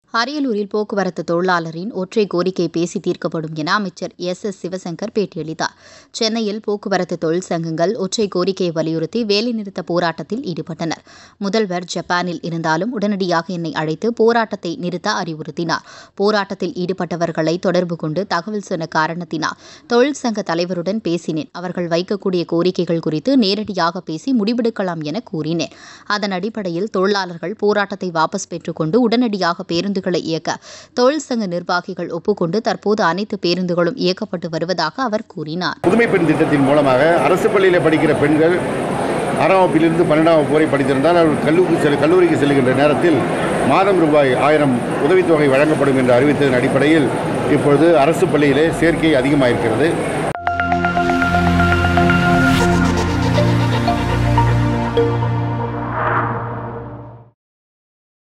அரியலூரில் போக்குவரத்து தொழிலாளரின் ஒற்றை கோரிக்கை பேசி தீர்க்கப்படும் என அமைச்சர் எஸ் எஸ் சிவசங்கர் பேட்டியளித்தார் சென்னையில் போக்குவரத்து தொழிற்சங்கங்கள் ஒற்றை கோரிக்கையை வலியுறுத்தி வேலைநிறுத்த போராட்டத்தில் ஈடுபட்டனர் முதல்வர் ஜப்பானில் இருந்தாலும் உடனடியாக என்னை அழைத்து போராட்டத்தை நிறுத்த அறிவுறுத்தினார் போராட்டத்தில் ஈடுபட்டவர்களை தொடர்பு கொண்டு தகவல் சொன்ன காரணத்தினால் தொழிற்சங்க தலைவருடன் பேசினேன் அவர்கள் வைக்கக்கூடிய கோரிக்கைகள் குறித்து நேரடியாக பேசி முடிவெடுக்கலாம் என கூறினேன் அதன் அடிப்படையில் தொழிலாளர்கள் போராட்டத்தை வாபஸ் பெற்றுக்கொண்டு உடனடியாக பேருந்துகளை இயக்க தொழிற்சங்க நிர்வாகிகள் ஒப்புக்கொண்டு தற்போது அனைத்து பேருந்துகளும் இயக்கப்பட்டு வருவதாக அவர் கூறினார் புதுமை பெண் திட்டத்தின் மூலமாக அரசு பள்ளியில் படிக்கிற பெண்கள் ஆறாம் வகுப்பிலிருந்து பன்னெண்டாம் வகுப்பு வரை படித்திருந்தால் அவர்கள் கல்லூரிக்கு செல் கல்லூரிக்கு செல்கின்ற நேரத்தில் மாதம் ரூபாய் ஆயிரம் உதவித்தொகை வழங்கப்படும் என்று அறிவித்ததன் அடிப்படையில் இப்பொழுது அரசு பள்ளியிலே சேர்க்கை அதிகமாக இருக்கிறது